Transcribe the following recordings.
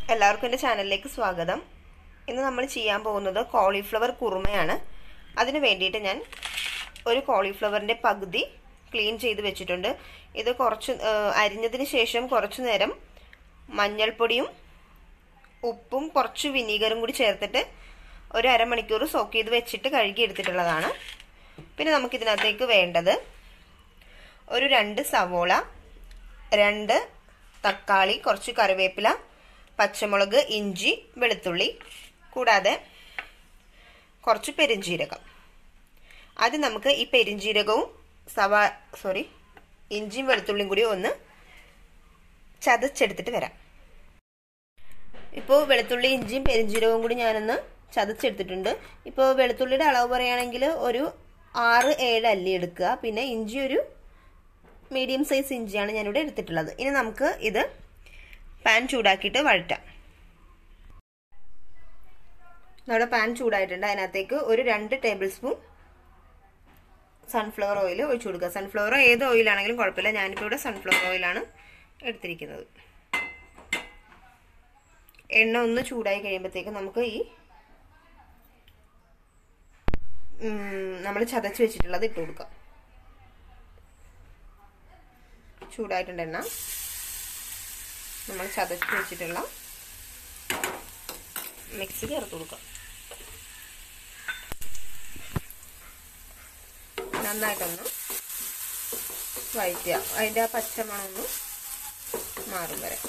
എല്ലാവർക്കും എൻ്റെ ചാനലിലേക്ക് സ്വാഗതം ഇന്ന് നമ്മൾ ചെയ്യാൻ പോകുന്നത് കോളിഫ്ലവർ കുറുമയാണ് അതിന് വേണ്ടിയിട്ട് ഞാൻ ഒരു കോളിഫ്ലവറിൻ്റെ പകുതി ക്ലീൻ ചെയ്ത് വെച്ചിട്ടുണ്ട് ഇത് കുറച്ച് ആ, അരിഞ്ഞതിന് ശേഷം കുറച്ച് നേരം മഞ്ഞൾപ്പൊടിയും ഉപ്പും കുറച്ച് വിനീഗറും കൂടി ചേർത്തിട്ട് ഒരു അരമണിക്കൂർ സോക്ക് ചെയ്ത് വെച്ചിട്ട് കഴുകി എടുത്തിട്ടുള്ളതാണ് പിന്നെ നമുക്കിതിനകത്തേക്ക് വേണ്ടത് ഒരു രണ്ട് സവോള രണ്ട് തക്കാളി കുറച്ച് കറിവേപ്പില പച്ചമുളക് ഇഞ്ചി വെളുത്തുള്ളി കൂടാതെ കുറച്ച് പെരിഞ്ജീരകം ആദ്യം നമുക്ക് ഈ പെരിഞ്ജീരകവും സവാ സോറി ഇഞ്ചിയും വെളുത്തുള്ളിയും കൂടി ഒന്ന് ചതച്ചെടുത്തിട്ട് വരാം ഇപ്പോൾ വെളുത്തുള്ളി ഇഞ്ചിയും പെരിഞ്ജീരകവും കൂടി ഞാനൊന്ന് ചതച്ചെടുത്തിട്ടുണ്ട് ഇപ്പോൾ വെളുത്തുള്ളിയുടെ അളവ് പറയുകയാണെങ്കിൽ ഒരു ആറ് ഏഴ് അല്ലി എടുക്കുക പിന്നെ ഇഞ്ചി ഒരു മീഡിയം സൈസ് ഇഞ്ചിയാണ് ഞാനിവിടെ എടുത്തിട്ടുള്ളത് ഇനി നമുക്ക് ഇത് പാൻ ചൂടാക്കിയിട്ട് വഴറ്റാം നമ്മുടെ പാൻ ചൂടായിട്ടുണ്ട് അതിനകത്തേക്ക് ഒരു രണ്ട് ടേബിൾ സ്പൂൺ സൺഫ്ലവർ ഓയിൽ ഒഴിച്ചു കൊടുക്കുക സൺഫ്ലവർ ഏത് ഓയിലാണെങ്കിലും കുഴപ്പമില്ല ഞാനിപ്പോൾ ഇവിടെ സൺഫ്ലവർ ഓയിലാണ് എടുത്തിരിക്കുന്നത് എണ്ണ ഒന്ന് ചൂടായി കഴിയുമ്പോഴത്തേക്ക് നമുക്ക് ഈ നമ്മൾ ചതച്ച് വെച്ചിട്ടുള്ളത് ഇട്ട് കൊടുക്കാം ചൂടായിട്ടുണ്ട് എണ്ണ നമ്മൾ ചതച്ച് വെച്ചിട്ടുള്ള മിക്സ് ചേർത്ത് കൊടുക്കാം നന്നായിട്ടൊന്ന് വഴറ്റുക അതിൻ്റെ ആ പച്ചമണമൊന്ന് മാറും വരെ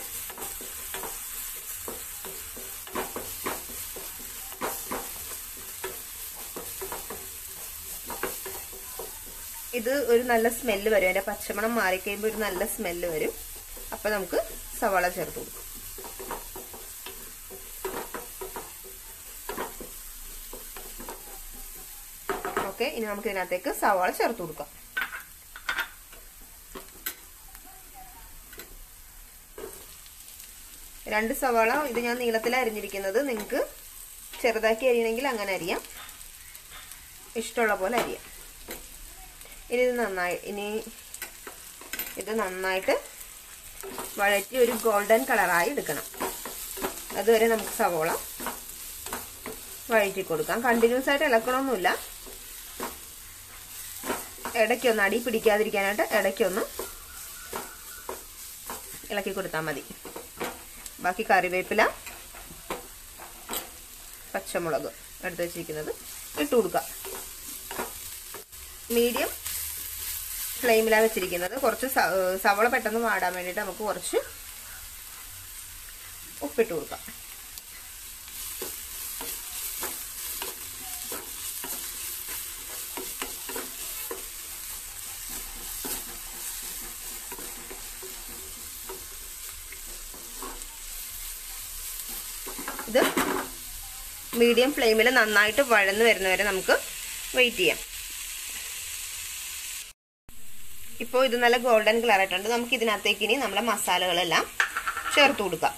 ഇത് ഒരു നല്ല സ്മെല്ല് വരും അതിൻ്റെ പച്ചമണം മാറിക്കഴിയുമ്പോൾ ഒരു നല്ല സ്മെല്ല് വരും അപ്പോൾ നമുക്ക് സവാള ചേർത്ത് കൊടുക്കും ഓക്കെ ഇനി നമുക്ക് ഇതിനകത്തേക്ക് സവാള ചേർത്ത് കൊടുക്കാം രണ്ട് സവാള ഇത് ഞാൻ നീളത്തിൽ അരിഞ്ഞിരിക്കുന്നത് നിങ്ങൾക്ക് ചെറുതാക്കി അരിയണമെങ്കിൽ അങ്ങനെ അരിയാം ഇഷ്ടമുള്ള പോലെ അരിയാം ഇനി ഇത് നന്നായി ഇനി ഇത് നന്നായിട്ട് വഴറ്റി ഒരു ഗോൾഡൻ കളറായി എടുക്കണം അതുവരെ നമുക്ക് സവോള വഴറ്റി കൊടുക്കാം കണ്ടിന്യൂസ് ആയിട്ട് ഇളക്കണമൊന്നുമില്ല ഇടയ്ക്കൊന്ന് അടി പിടിക്കാതിരിക്കാനായിട്ട് ഇടയ്ക്കൊന്ന് ഇളക്കി കൊടുത്താൽ മതി ബാക്കി കറിവേപ്പില പച്ചമുളക് എടുത്ത് വെച്ചിരിക്കുന്നത് ഇട്ട് കൊടുക്കാം മീഡിയം ഫ്ലെയിമിലാണ് വെച്ചിരിക്കുന്നത് കുറച്ച് സവള പെട്ടെന്ന് വാടാൻ വേണ്ടിയിട്ട് നമുക്ക് കുറച്ച് ഉപ്പിട്ട് കൊടുക്കാം ഇത് മീഡിയം ഫ്ലെയിമിൽ നന്നായിട്ട് വഴന്ന് വരുന്നവരെ നമുക്ക് വെയിറ്റ് ചെയ്യാം ഇപ്പോൾ ഇത് നല്ല ഗോൾഡൻ കളർ ആയിട്ടുണ്ട് നമുക്ക് ഇതിനകത്തേക്ക് ഇനി നമ്മുടെ മസാലകളെല്ലാം ചേർത്ത് കൊടുക്കാം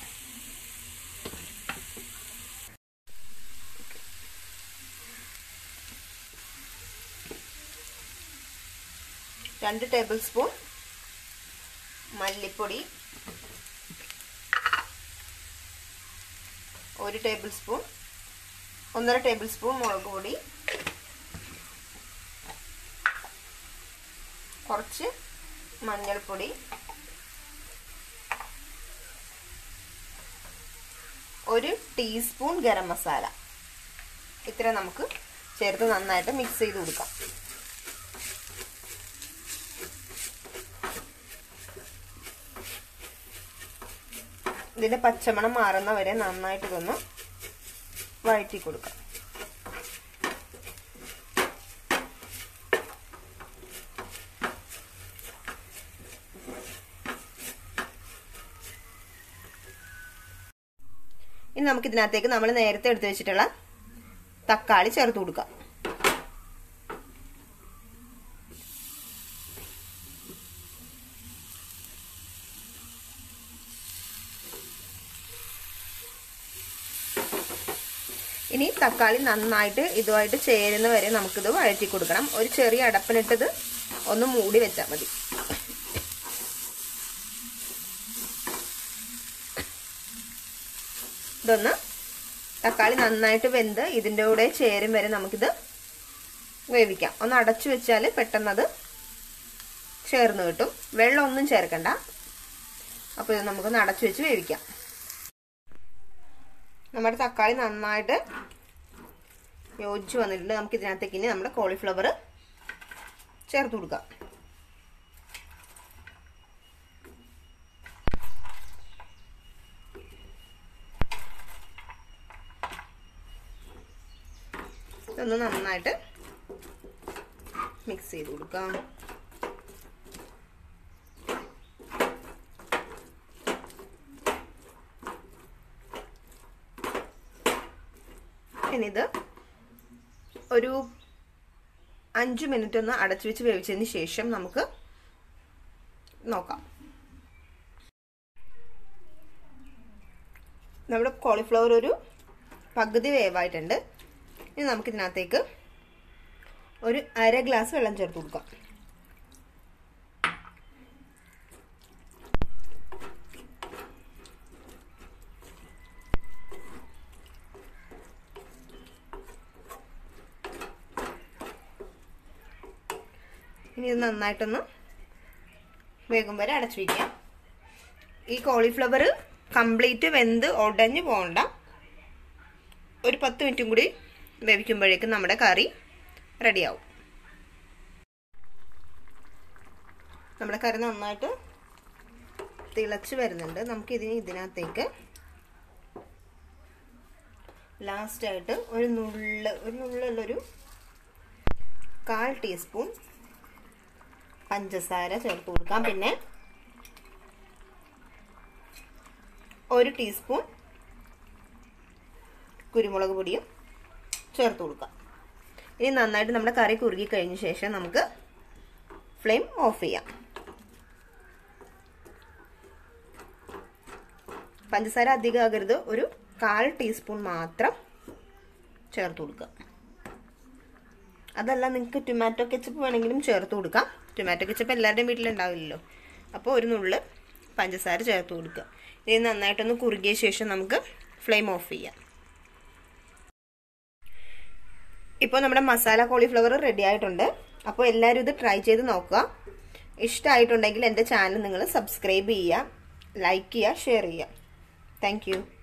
രണ്ട് ടേബിൾ സ്പൂൺ മല്ലിപ്പൊടി ഒരു ടേബിൾ സ്പൂൺ ഒന്നര ടേബിൾ സ്പൂൺ മുളക് പൊടി കുറച്ച് മഞ്ഞൾപ്പൊടി ഒരു ടീസ്പൂൺ ഗരം മസാല ഇത്ര നമുക്ക് ചേർത്ത് നന്നായിട്ട് മിക്സ് ചെയ്ത് കൊടുക്കാം ഇതിന്റെ പച്ചമണം മാറുന്ന വരെ നന്നായിട്ട് ഇതൊന്ന് വഴറ്റി കൊടുക്കാം ഇനി നമുക്ക് ഇതിനകത്തേക്ക് നമ്മൾ നേരത്തെ എടുത്തു വെച്ചിട്ടുള്ള തക്കാളി ചേർത്ത് കൊടുക്കാം ഇനി തക്കാളി നന്നായിട്ട് ഇതുമായിട്ട് ചേരുന്ന വരെ നമുക്കിത് വഴറ്റി കൊടുക്കണം ഒരു ചെറിയ അടപ്പിലിട്ടത് ഒന്ന് മൂടി വെച്ചാൽ മതി ഇതൊന്ന് തക്കാളി നന്നായിട്ട് വെന്ത് ഇതിൻ്റെ കൂടെ ചേരും വരെ നമുക്കിത് വേവിക്കാം ഒന്ന് അടച്ചു വെച്ചാൽ പെട്ടെന്ന് അത് ചേർന്ന് കിട്ടും വെള്ളം ഒന്നും ചേർക്കണ്ട അപ്പോൾ ഇത് നമുക്കൊന്ന് അടച്ചു വെച്ച് വേവിക്കാം നമ്മുടെ തക്കാളി നന്നായിട്ട് യോജിച്ച് വന്നിട്ടുണ്ട് നമുക്ക് ഇതിനകത്തേക്ക് ഇനി നമ്മുടെ കോളിഫ്ലവർ ചേർത്ത് കൊടുക്കാം ഇതൊന്ന് നന്നായിട്ട് മിക്സ് ചെയ്ത് കൊടുക്കാം ഇനിയിത് ഒരു അഞ്ച് മിനിറ്റ് ഒന്ന് അടച്ചു വെച്ച് വേവിച്ചതിന് ശേഷം നമുക്ക് നോക്കാം നമ്മുടെ കോളിഫ്ലവർ ഒരു പകുതി വേവായിട്ടുണ്ട് ഇനി നമുക്കിതിനകത്തേക്ക് ഒരു അര ഗ്ലാസ് വെള്ളം ചേർത്ത് കൊടുക്കാം ഇനി ഇത് നന്നായിട്ടൊന്ന് വേഗം വരെ അടച്ചു വയ്ക്കാം ഈ കോളിഫ്ലവർ കംപ്ലീറ്റ് വെന്ത് ഉടഞ്ഞു പോകണ്ട ഒരു പത്ത് മിനിറ്റും കൂടി വേവിക്കുമ്പോഴേക്കും നമ്മുടെ കറി റെഡിയാവും നമ്മുടെ കറി നന്നായിട്ട് തിളച്ച് വരുന്നുണ്ട് നമുക്ക് ഇതിന് ഇതിനകത്തേക്ക് ലാസ്റ്റായിട്ട് ഒരു നുള്ള ഒരു നുള്ളുള്ളൊരു കാൽ ടീസ്പൂൺ പഞ്ചസാര ചേർത്ത് കൊടുക്കാം പിന്നെ ഒരു ടീസ്പൂൺ കുരുമുളക് പൊടിയും ചേർത്ത് കൊടുക്കാം ഇനി നന്നായിട്ട് നമ്മുടെ കറി കുറുകി കഴിഞ്ഞ ശേഷം നമുക്ക് ഫ്ലെയിം ഓഫ് ചെയ്യാം പഞ്ചസാര അധികം ആകരുത് ഒരു കാൽ ടീസ്പൂൺ മാത്രം ചേർത്ത് കൊടുക്കുക അതല്ല നിങ്ങൾക്ക് ടൊമാറ്റോ കെച്ചപ്പ് വേണമെങ്കിലും ചേർത്ത് കൊടുക്കാം ടൊമാറ്റോ കെച്ചപ്പ് എല്ലാവരുടെയും വീട്ടിലുണ്ടാവില്ലല്ലോ അപ്പോൾ ഒരു നുള്ള് പഞ്ചസാര ചേർത്ത് കൊടുക്കുക ഇത് നന്നായിട്ടൊന്ന് കുറുകിയ ശേഷം നമുക്ക് ഫ്ലെയിം ഓഫ് ചെയ്യാം ഇപ്പോൾ നമ്മുടെ മസാല കോളിഫ്ലവർ റെഡി ആയിട്ടുണ്ട് അപ്പോൾ എല്ലാവരും ഇത് ട്രൈ ചെയ്ത് നോക്കുക ഇഷ്ടമായിട്ടുണ്ടെങ്കിൽ എൻ്റെ ചാനൽ നിങ്ങൾ സബ്സ്ക്രൈബ് ചെയ്യുക ലൈക്ക് ചെയ്യുക ഷെയർ ചെയ്യുക താങ്ക്